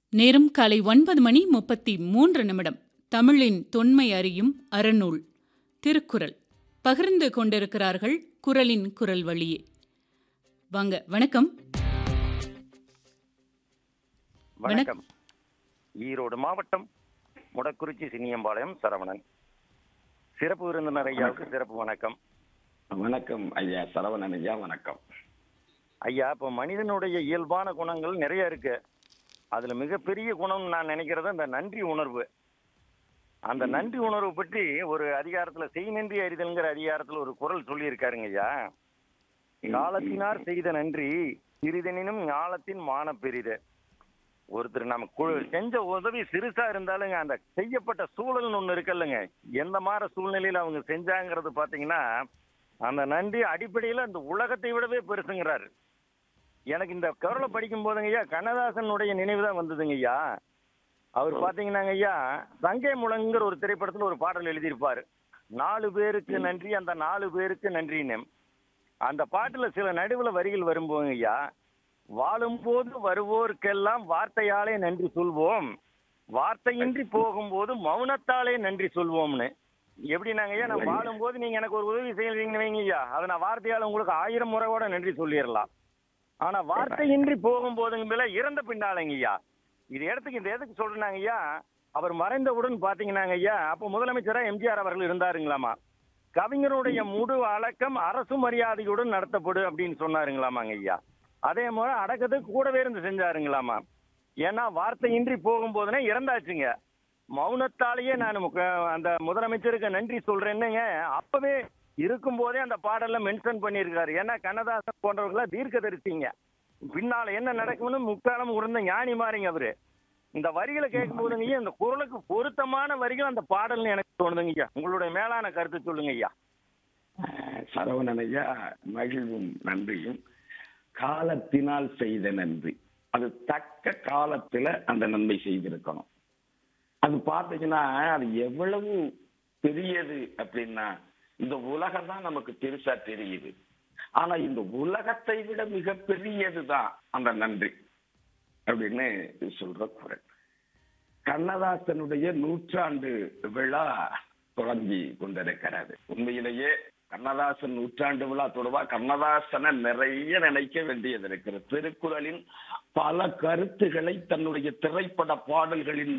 நேரம் காலை ஒன்பது மணி முப்பத்தி மூன்று நிமிடம் தமிழின் தொன்மை அறியும் அறநூல் திருக்குறள் பகிர்ந்து கொண்டிருக்கிறார்கள் குரலின் குரல் வழியே வாங்க வணக்கம் வணக்கம் ஈரோடு மாவட்டம் முடக்குறிச்சி சின்னியம்பாளையம் சரவணன் சிறப்பு விருந்தினர் ஐயாவுக்கு சிறப்பு வணக்கம் வணக்கம் ஐயா சரவணன் ஐயா வணக்கம் ஐயா இப்போ மனிதனுடைய இயல்பான குணங்கள் நிறைய இருக்கு அதுல மிகப்பெரிய குணம் நான் நினைக்கிறது அந்த நன்றி உணர்வு அந்த நன்றி உணர்வு பற்றி ஒரு அதிகாரத்துல செய் நன்றி அறிதல்ங்கிற அதிகாரத்துல ஒரு குரல் சொல்லியிருக்காருங்க ஐயா காலத்தினார் செய்த நன்றி சிறிதெனினும் ஞாலத்தின் மான பெரிது ஒருத்தர் நம்ம கு- செஞ்ச உதவி சிறுசா இருந்தாலுங்க அந்த செய்யப்பட்ட சூழல்னு ஒண்ணு இருக்குல்லங்க எந்த மாதிரி சூழ்நிலையில அவங்க செஞ்சாங்கிறது பாத்தீங்கன்னா அந்த நன்றி அடிப்படையில அந்த உலகத்தை விடவே பெருசுங்கிறாரு எனக்கு இந்த குரலை படிக்கும் போதுங்க ஐயா கண்ணதாசனுடைய நினைவு தான் வந்ததுங்க ஐயா அவர் பாத்தீங்கன்னாங்க ஐயா சங்கை முழங்குங்கிற ஒரு திரைப்படத்துல ஒரு பாடல் எழுதியிருப்பாரு நாலு பேருக்கு நன்றி அந்த நாலு பேருக்கு நன்றின்னு அந்த பாட்டுல சில நடுவுல வரிகள் வரும்போது ஐயா வாழும்போது வருவோருக்கெல்லாம் வார்த்தையாலே நன்றி சொல்வோம் வார்த்தையின்றி போகும்போது மௌனத்தாலே நன்றி சொல்வோம்னு எப்படினாங்க ஐயா நான் வாழும்போது நீங்க எனக்கு ஒரு உதவி செய்யறீங்கன்னு வைங்க ஐயா அதை நான் வார்த்தையால உங்களுக்கு ஆயிரம் முறை கூட நன்றி சொல்லிடலாம் ஆனா வார்த்தையின்றி போகும்போதுங்க மேல இறந்த பின்னாலங்க ஐயா இது இடத்துக்கு இந்த எதுக்கு சொல்றாங்க ஐயா அவர் மறைந்தவுடன் பாத்தீங்கன்னாங்க ஐயா அப்ப முதலமைச்சரா எம்ஜிஆர் அவர்கள் இருந்தாருங்களாமா கவிஞருடைய முழு அடக்கம் அரசு மரியாதையுடன் நடத்தப்படும் அப்படின்னு சொன்னாருங்களாமாங்க ஐயா அதே மாதிரி அடக்கத்துக்கு கூடவே இருந்து செஞ்சாருங்களாமா ஏன்னா வார்த்தையின்றி போகும்போதுனே இறந்தாச்சுங்க மௌனத்தாலேயே நான் முக்க- அந்த முதலமைச்சருக்கு நன்றி சொல்றேன்னுங்க அப்பவே இருக்கும்போதே அந்த பாடல்ல மென்ஷன் பண்ணியிருக்காரு ஏன்னா கண்ணதாசன் போன்றவர்களா தீர்க்கதரிசிங்க பின்னால என்ன நடக்கும்னு முக்காலம் உணர்ந்த ஞானி மாறிங்க அவரு இந்த வரிகளை கேட்கும் போதுங்க ஐயா இந்த குரலுக்கு பொருத்தமான வரிகள் அந்த பாடல்னு எனக்கு தோணுதுங்க ஐயா உங்களுடைய மேலான கருத்து சொல்லுங்க ஐயா அஹ், சரவணன் ஐயா மகிழ்வும் நன்றியும் காலத்தினால் செய்த நன்றி அது தக்க காலத்துல அந்த நன்மை செய்திருக்கணும் அது பார்த்தீங்கன்னா அது எவ்வளவு பெரியது அப்படின்னா இந்த உலகம் தான் நமக்கு பெருசா தெரியுது ஆனா இந்த உலகத்தை விட மிக பெரியதுதான் அந்த நன்றி அப்படின்னு சொல்ற குரல் கண்ணதாசனுடைய நூற்றாண்டு விழா தொடங்கி கொண்டிருக்கிறது உண்மையிலேயே கண்ணதாசன் நூற்றாண்டு விழா தொடர்பா கண்ணதாசனை நிறைய நினைக்க வேண்டியது இருக்கிறது திருக்குறளின் பல கருத்துக்களை தன்னுடைய திரைப்பட பாடல்களின்